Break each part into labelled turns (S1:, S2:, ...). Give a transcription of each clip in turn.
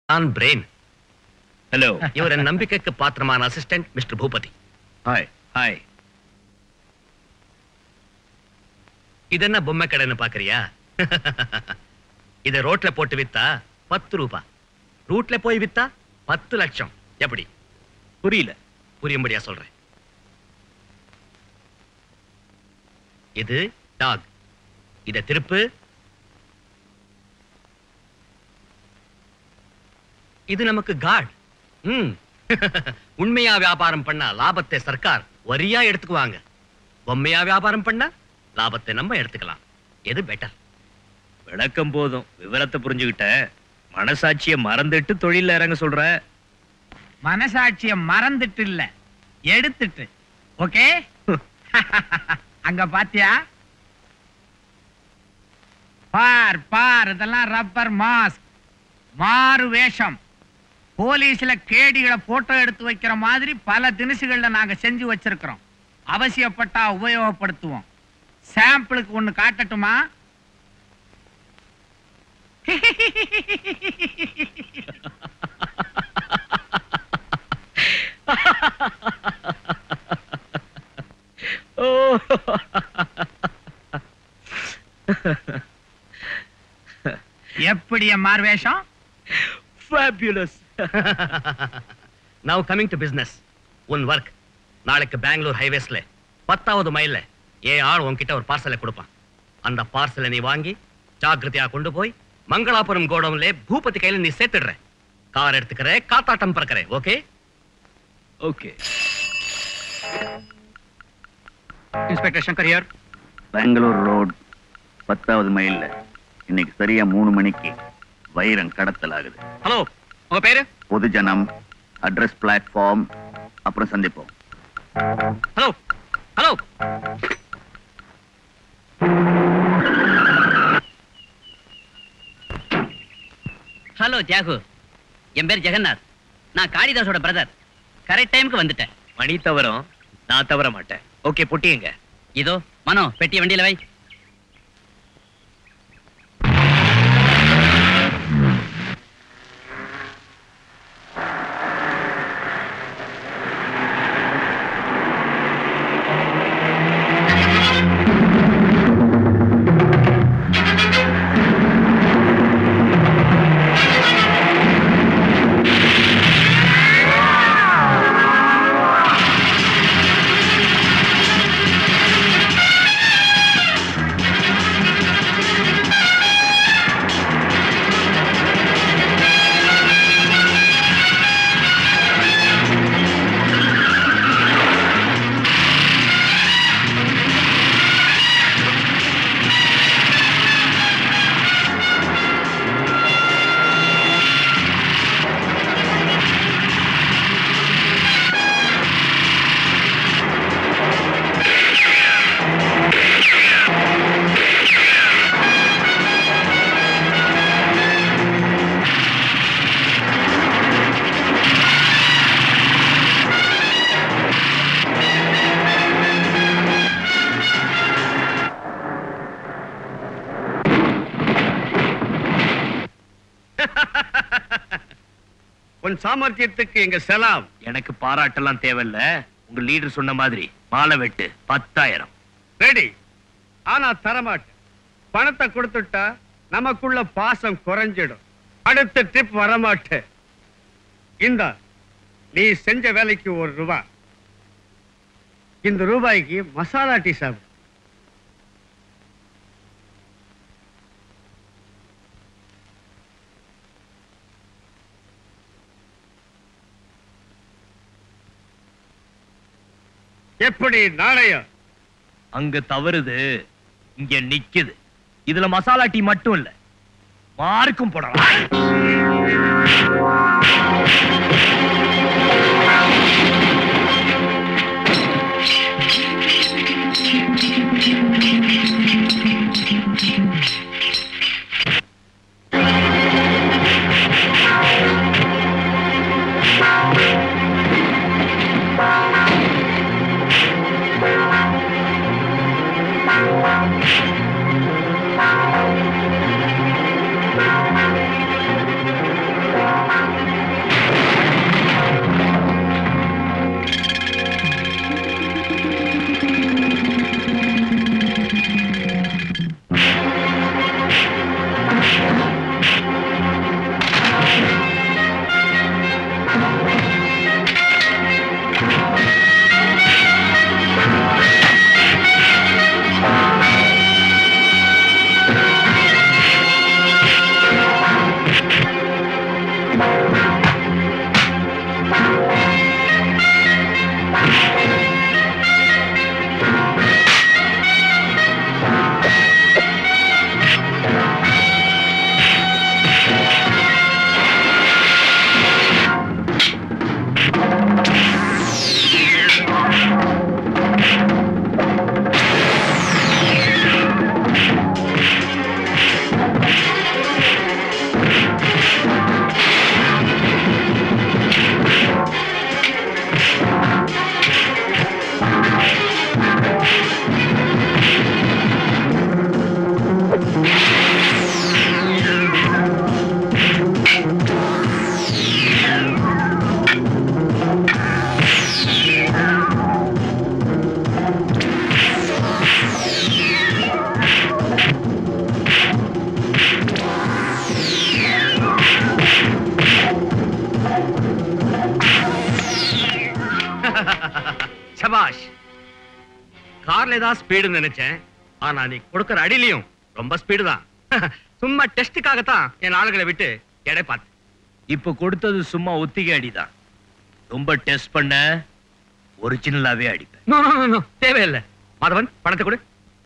S1: நான் brain
S2: hello
S1: இவர் என் நம்பிக்கைக்கு பாத்திரமான assistant mister Bhupathi
S2: hi hi
S1: இது என்ன பொம்மை கடைன்னு பாக்குறியா இத ரோட்ல போட்டு வித்தா பத்து ரூபாய் ரூட்ல போய் வித்தா பத்து லட்சம் எப்படி
S2: புரியல
S1: புரியும்படியா சொல்றேன் இது டாக் இத திருப்பு இது நமக்கு காட் ம் உண்மையா வியாபாரம் பண்ணா லாபத்தை சர்க்கார் வரியா எடுத்துக்குவாங்க பொம்மையா வியாபாரம் பண்ணா லாபத்தை நம்ம எடுத்துக்கலாம் எது பெட்டர்
S2: விளக்கம் போதும் விவரத்தை புரிஞ்சுக்கிட்ட மனசாட்சிய மறந்துட்டு தொழில இறங்க சொல்ற
S3: மனசாட்சிய மறந்துட்டு இல்ல எடுத்துட்டு ஓகே அங்க பாத்தியா பார் பார் இதெல்லாம் ரப்பர் மாஸ்க் மாறு வேஷம் போலீஸ்ல கேடிகளை போட்டோ எடுத்து வைக்கிற மாதிரி பல தினுசுகள்ல நாங்க செஞ்சு வச்சிருக்கிறோம் அவசியப்பட்டா உபயோகப்படுத்துவோம் சாம்பிளுக்கு ஒண்ணு காட்டட்டுமா
S2: ஓ
S3: எப்படி என் மாறு வேஷம்
S2: fabulous
S1: now coming to business உன் ஒர்க் நாளைக்கு பெங்களூர் ஹைவேஸ்ல பத்தாவது மைல்ல ஏன் ஆள் உன்கிட்ட ஒரு பார்சலை கொடுப்பான் அந்த பார்சலை நீ வாங்கி ஜாக்கிரதையா கொண்டு போய் மங்களாபுரம் கோடவுன்ல பூபதி கையில நீ சேர்த்துடுற கார் எடுத்துக்கிற காத்தாட்டம் பறக்கிற okay
S2: okay
S3: inspector Shankar here
S4: Bangalore road பத்தாவது மைல்ல இன்னைக்கு சரியா மூணு மணிக்கு வைரம் கடத்தல் ஆகுது
S3: ஹலோ உங்க பேரு
S4: பொதுஜனம் அட்ரஸ் பிளாட்ஃபார்ம் அப்புறம் சந்திப்போம்
S3: ஹலோ ஹலோ
S5: ஹலோ தியாகு என் பேர் ஜெகநாத் நான் காளிதாஸோட பிரதர் கரெக்ட் டைமுக்கு வந்துட்டேன்
S2: மணி தவறும் நான் தவற மாட்டேன் ஓகே பொட்டியங்க
S5: இதோ மனோ பெட்டிய வண்டியில வை
S1: உன் சாமர்த்தியத்துக்கு எங்க செலாம்
S2: எனக்கு பாராட்டெல்லாம் தேவையில்ல உங்க லீடர் சொன்ன மாதிரி மாலை வெட்டு பத்தாயிரம்
S1: ரெடி ஆனா தரமாட்டேன் பணத்தை கொடுத்துட்டா நமக்குள்ள பாசம் குறைஞ்சிடும் அடுத்த ட்ரிப் வரமாட்டேன் இந்த நீ செஞ்ச வேலைக்கு ஒரு ரூபாய் இந்த ரூபாய்க்கு மசாலா டீ சாப்பிடு எப்படி நாணயம்
S2: அங்க தவறுது இங்க நிக்குது இதுல மசாலா டீ மட்டும் இல்ல மார்க்கும் போடலாம்
S1: கார்ல தான் ஸ்பீடுன்னு நினைச்சேன் ஆனா நீ கொடுக்கற அடியிலையும் ரொம்ப ஸ்பீடு தான் சும்மா டெஸ்டுக்காகத்தான் என் ஆளுகளை விட்டு எடை பார்த்து
S2: இப்ப கொடுத்தது சும்மா ஒத்திகை அடிதான் ரொம்ப டெஸ்ட் பண்ண ஒரிஜினலாவே அடிப்பேன்
S1: நோ நோ நோ தேவையில்லை மாதவன் பணத்தை கொடு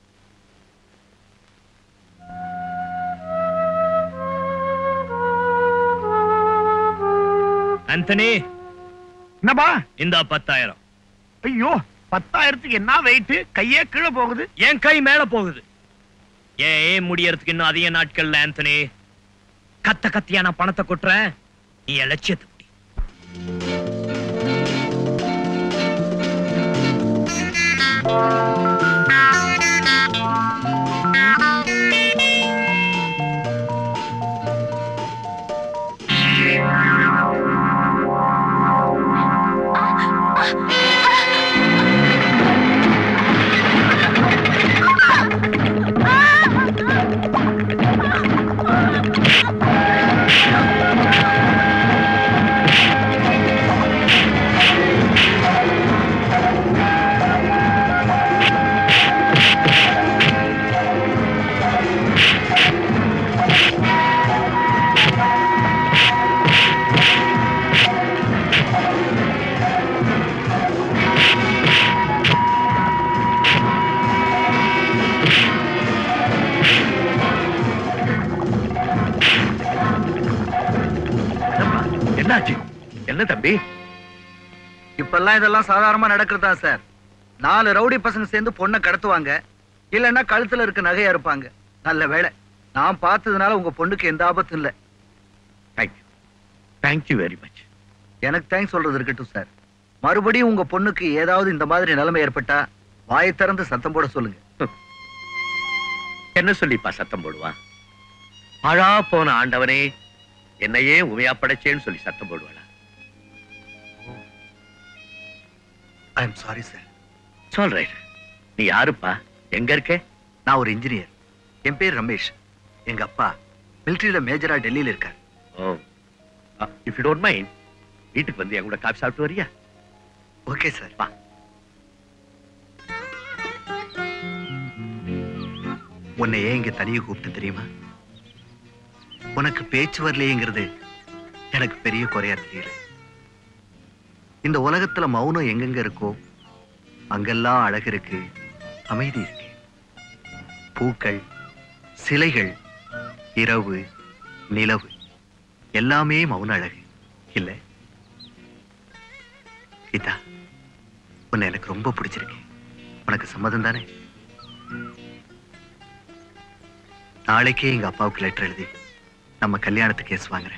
S2: ஆந்தனி
S3: என்னப்பா
S2: இந்தா பத்தாயிரம்
S3: ஐயோ பத்தாயிரத்துக்கு என்ன வெயிட் கையே கீழே போகுது
S2: என் கை மேல போகுது ஏன் ஏன் முடியறதுக்கு இன்னும் அதிக நாட்கள்ல ஆந்தனி கத்த கத்தியா நான் பணத்தை கொட்டுறேன் நீ என் லட்சியத்தை முடி
S4: என்னாச்சு என்ன தம்பி
S6: இப்பெல்லாம் இதெல்லாம் சாதாரணமா நடக்கிறதா சார் நாலு ரவுடி பசங்க சேர்ந்து பொண்ணை கடத்துவாங்க இல்லைன்னா கழுத்துல இருக்க நகையா இருப்பாங்க நல்ல வேளை நான் பார்த்ததுனால உங்க பொண்ணுக்கு எந்த ஆபத்தும் இல்ல
S4: தேங்க்யூ தேங்க்யூ வெரி மச்
S6: எனக்கு தேங்க்ஸ் சொல்றது இருக்கட்டும் சார் மறுபடியும் உங்க பொண்ணுக்கு ஏதாவது இந்த மாதிரி நிலைமை ஏற்பட்டா வாயை திறந்து சத்தம் போட சொல்லுங்க
S4: என்ன சொல்லிப்பா சத்தம் போடுவான் அழா போன ஆண்டவனே என்னையே உமையா படைச்சேன்னு சொல்லி சத்தம் போடுவாளா
S6: ஐ எம் சாரி சார்
S4: சொல்றேன் நீ யாருப்பா எங்க இருக்க
S6: நான் ஒரு இன்ஜினியர் என் பேர் ரமேஷ் எங்க அப்பா மிலிட்டரியில மேஜரா டெல்லியில இருக்கார்
S4: oh if you don't mind வீட்டுக்கு வந்து என் கூட காஃபி சாப்பிட்டு வரியா
S6: ஓகே சார்
S4: வா
S6: உன்னை ஏன் இங்க தனியே கூப்பிட்டு தெரியுமா உனக்கு பேச்சு வரலையேங்கிறது எனக்கு பெரிய குறையா தெரியல இந்த உலகத்துல மௌனம் எங்கெங்க இருக்கோ அங்கெல்லாம் அழகு இருக்கு அமைதி இருக்கு பூக்கள் சிலைகள் இரவு நிலவு எல்லாமே மௌன அழகு இல்ல கீதா உன்னை எனக்கு ரொம்ப பிடிச்சிருக்கு உனக்கு சம்மதம் தானே நாளைக்கே எங்க அப்பாவுக்கு லெட்டர் எழுதி நம்ம கல்யாணத்துக்கு கேஸ் வாங்குறேன்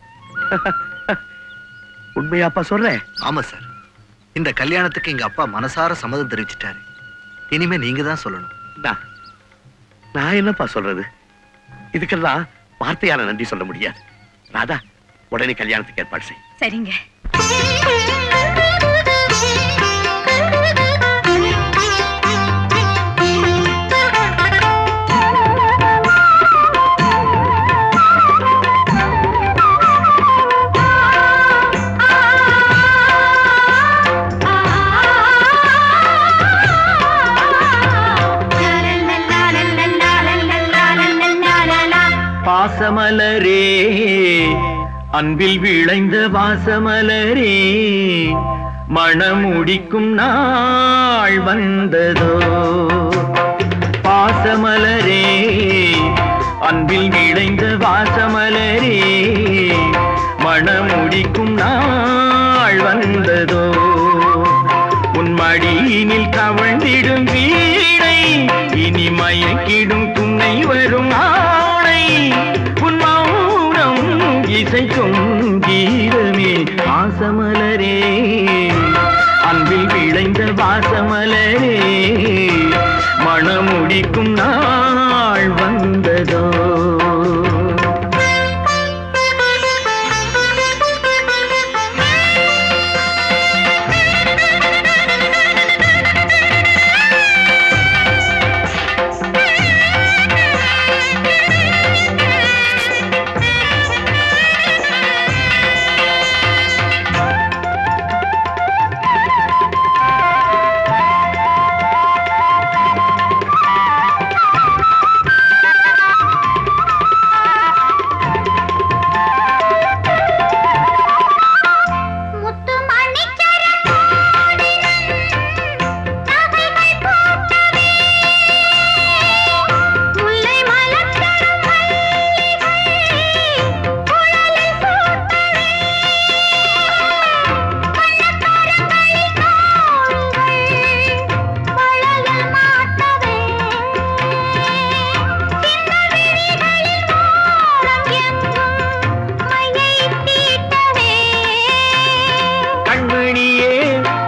S4: உண்மையாப்பா சொல்றேன்
S6: ஆமா சார் இந்த கல்யாணத்துக்கு எங்க அப்பா மனசார சம்மதம் தெரிவிச்சிட்டாரு இனிமே நீங்க தான் சொல்லணும்
S4: நான் நான் என்னப்பா சொல்றது இதுக்கெல்லாம் வார்த்தையால நன்றி சொல்ல முடியாது ராதா உடனே கல்யாணத்துக்கு ஏற்பாடு செய்
S7: சரிங்க
S2: பாசமலரே அன்பில் விளைந்த வாசமலரே மணமுடிக்கும் நாள் வந்ததோ பாசமலரே அன்பில் விளைந்த வாசமலரே மணமுடிக்கும் நாள் வந்ததோ உன் மடியினில் கவழ்ந்திடும் வீணை இனி மயக்கிடும் துணை வரும் ஆணை உன் மௌனம் இசைக்கும் கீதமே வாசமலரே அன்பில் விளைந்த வாசமலரே மணமுடிக்கும் நாள் வந்ததோ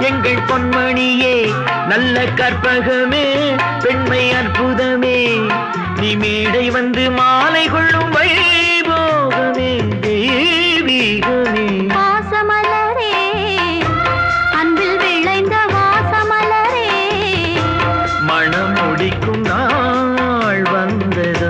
S7: எங்கள் பொன்மணியே நல்ல கற்பகமே பெண்மை அற்புதமே நீ மேடை வந்து மாலை கொள்ளும் வைபோகமே தெய்வீகமே
S8: வாசமலரே அன்பில் விளைந்த வாசமலரே
S7: மனம் முடிக்கும் நாள் வந்ததா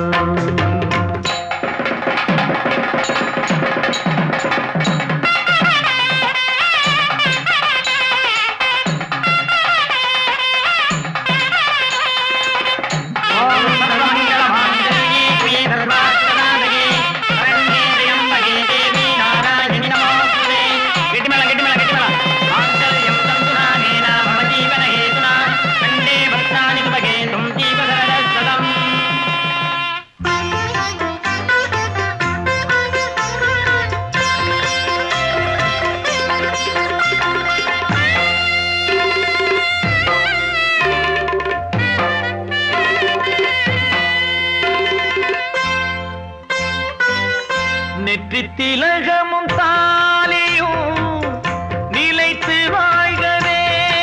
S7: நெற்றி திலகமும் தாலியும் நிலைத்து வாழ்கவே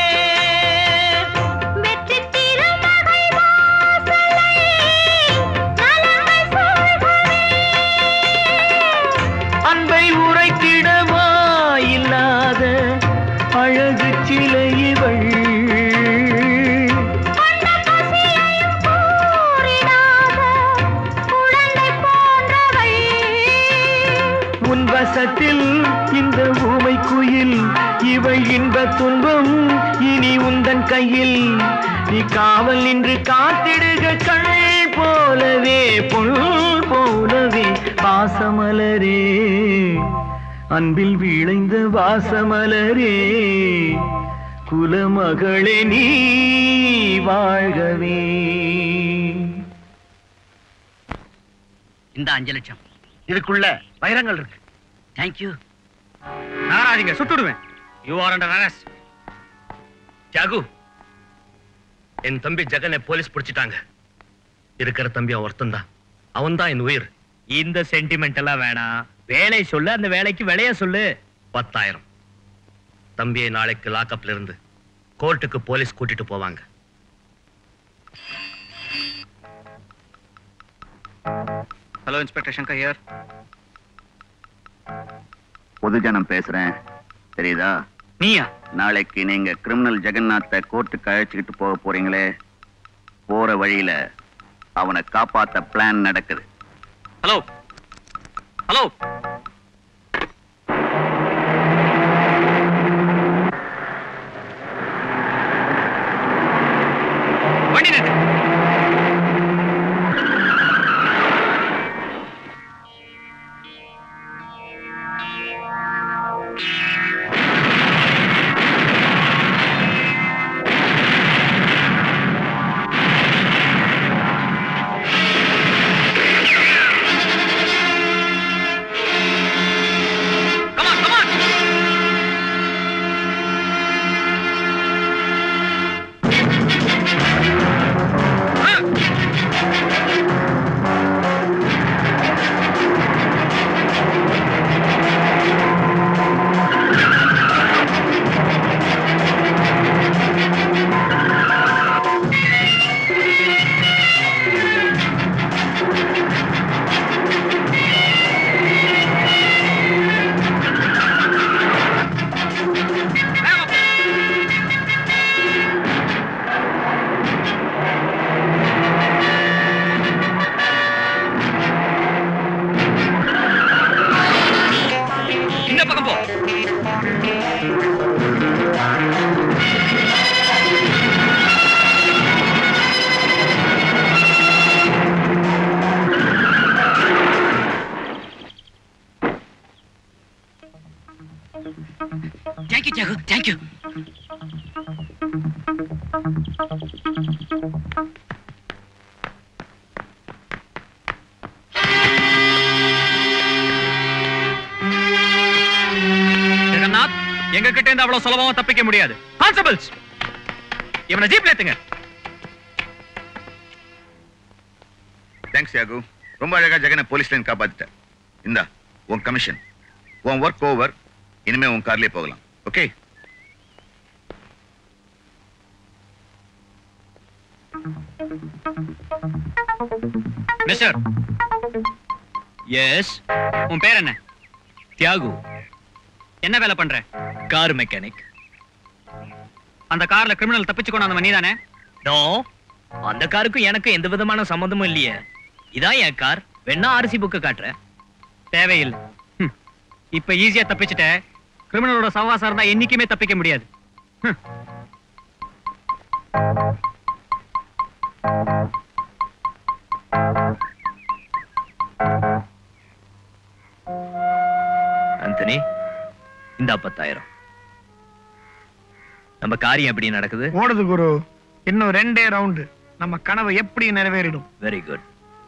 S8: வெற்றி திருமகள் வாசலை நலங்கள் சூழ்கவே
S7: அன்பை உரைத்திடவா இல்லாத அழகு சிலை இவள்
S8: கொண்ட பசியையும் கூறிடாத குழந்தை போன்றவள்
S7: உன் வசத்தில் இந்த ஊமை குயில் இவள் இன்ப துன்பம் இனி உந்தன் கையில் நீ காவல் நின்று காத்திடுக கண் போலவே பொல் போலவே பாசமலரே அன்பில் விளைந்த வாசமலரே குலமகளே நீ வாழ்கவே
S5: இந்த அஞ்சு லட்சம்
S4: இதுக்குள்ள வைரங்கள் இருக்கு
S5: தேங்க்யூ
S1: நாராஜிங்க சுட்டுடுவேன் you are under arrest Thiyagu என் தம்பி ஜெகனை போலீஸ் பிடிச்சிட்டாங்க இருக்கிற தம்பி அவன் ஒருத்தன் தான் அவன் தான் என் உயிர்
S2: இந்த சென்டிமெண்ட் எல்லாம் வேணாம் வேலை சொல்லு அந்த வேலைக்கு விலைய சொல்லு
S1: பத்தாயிரம் தம்பியை நாளைக்கு லாக்அப்ல இருந்து கோர்ட்டுக்கு போலீஸ் கூட்டிட்டு போவாங்க
S6: ஹலோ இன்ஸ்பெக்டர் சங்கர் ஹியர்
S9: பொதுஜனம் பேசுறேன் தெரியுதா
S6: நீயா
S9: நாளைக்கு நீங்க கிரிமினல் ஜெகநாத்தை கோர்ட்டுக்கு அழைச்சிக்கிட்டு போக போறீங்களே போற வழியில அவனை காப்பாத்த பிளான் நடக்குது
S1: ஹலோ ஹலோ வண்டி நிறுத்து Come on, come on! இந்த பக்கம் போ
S5: தேங்க்யூ ஜாகு தேங்க்யூ
S2: ஜெகநாத் எங்க கிட்ட இருந்து அவ்வளவு சுலபமா தப்பிக்க முடியாது கான்ஸ்டபிள்ஸ் இவனை ஜீப்ல ஏத்துங்க
S9: தேங்க்ஸ் யாகு ரொம்ப அழகா ஜெகனை போலீஸ்ல இருந்து காப்பாத்திட்ட இந்தா உன் கமிஷன் உன் ஒர்க் ஓவர் இனிமே உன் கார்லயே போகலாம் ஓகே
S5: மிஸ்டர்
S2: எஸ்
S5: உன் பேர் என்ன
S2: தியாகு
S5: என்ன வேலை பண்ற
S2: கார் மெக்கானிக்
S5: அந்த கார்ல கிரிமினல் தப்பிச்சு கொண்டாந்தவன் நீதானே
S2: நோ அந்த காருக்கும் எனக்கும் எந்த விதமான சம்மந்தமும் இல்லையே இதான் என் கார் வேணா ஆர்சி புக்கு காட்டுறேன்
S5: தேவையில்லை ஹம். இப்ப ஈஸியா தப்பிச்சுட்ட கிரிமினலோட சவாசம் இருந்தா என்னைக்குமே தப்பிக்க முடியாது ஹம்.
S2: அந்தனி இந்த பத்தாயிரம் நம்ம காரியம் எப்படி நடக்குது
S10: ஓடுது குரு இன்னும் ரெண்டே ரவுண்டு நம்ம கனவு எப்படி நிறைவேறிடும்
S2: வெரி குட்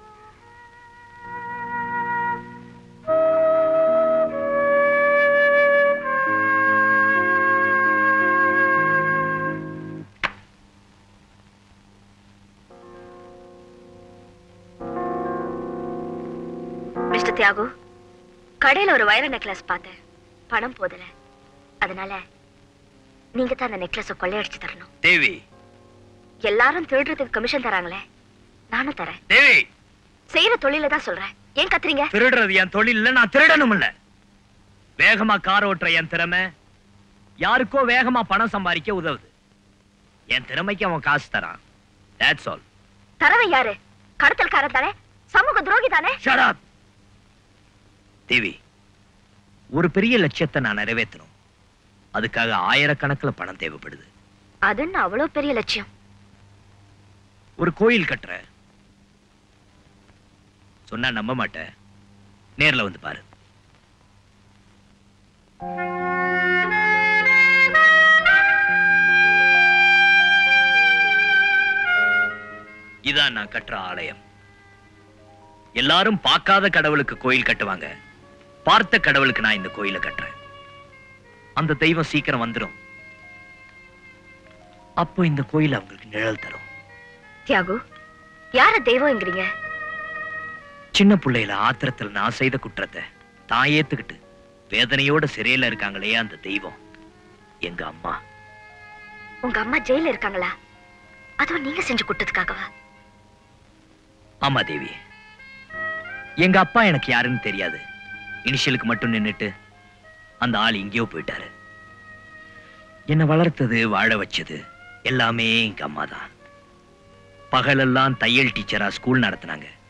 S8: மிஸ்டர் தியாகு கடையில ஒரு வைர நெக்லஸ் பார்த்தேன் பணம் போதல அதனால நீங்க தான் அந்த நெக்லஸ கொள்ளையடிச்சு தரணும்
S2: தேவி
S8: எல்லாரும் திருடுறதுக்கு கமிஷன் தராங்களே நானும் தரேன்
S2: தேவி
S8: செய்யற தொழில தான் சொல்றேன் ஏன் கத்துறீங்க
S2: திருடுறது என் தொழில் இல்ல நான் திருடணும் இல்ல வேகமா கார் ஓட்டுற என் திறமை யாருக்கோ வேகமா பணம் சம்பாதிக்க உதவுது என் திறமைக்கு அவன் காசு தரான் That's all.
S8: தரவன் யாரு கடத்தல்காரன் தானே சமூக துரோகி தானே
S2: Shut up. தேவி ஒரு பெரிய லட்சியத்தை நான் நிறைவேற்றணும் அதுக்காக ஆயிரக்கணக்கில் பணம் தேவைப்படுது
S8: அது என்ன அவ்வளவு பெரிய லட்சியம்
S2: ஒரு கோயில் கட்டுற சொன்னா நம்ப மாட்டேன் நேர்ல வந்து பாரு இதான் நான் கட்டுற ஆலயம் எல்லாரும் பார்க்காத கடவுளுக்கு கோயில் கட்டுவாங்க பார்த்த கடவுளுக்கு நான் இந்த கோயிலை கட்டுறேன் அந்த தெய்வம் சீக்கிரம் வந்துடும் அப்போ இந்த கோயில் அவங்களுக்கு நிழல் தரும்
S8: தியாகு யார தெய்வம்ங்கிறீங்க
S2: சின்ன பிள்ளையில ஆத்திரத்துல நான் செய்த குற்றத்தை தான் ஏத்துக்கிட்டு வேதனையோட சிறையில இருக்காங்களே அந்த தெய்வம் எங்க அம்மா
S8: உங்க அம்மா ஜெயில இருக்காங்களா அதுவும் நீங்க செஞ்சு கொடுத்ததுக்காகவா
S2: ஆமா தேவி எங்க அப்பா எனக்கு யாருன்னு தெரியாது இனிஷியலுக்கு மட்டும் நின்னுட்டு அந்த ஆள் எங்கேயோ போயிட்டாரு என்னை வளர்த்தது வாழ வச்சது எல்லாமே எங்க அம்மா தான் பகலெல்லாம் தையல் டீச்சரா ஸ்கூல் நடத்துனாங்க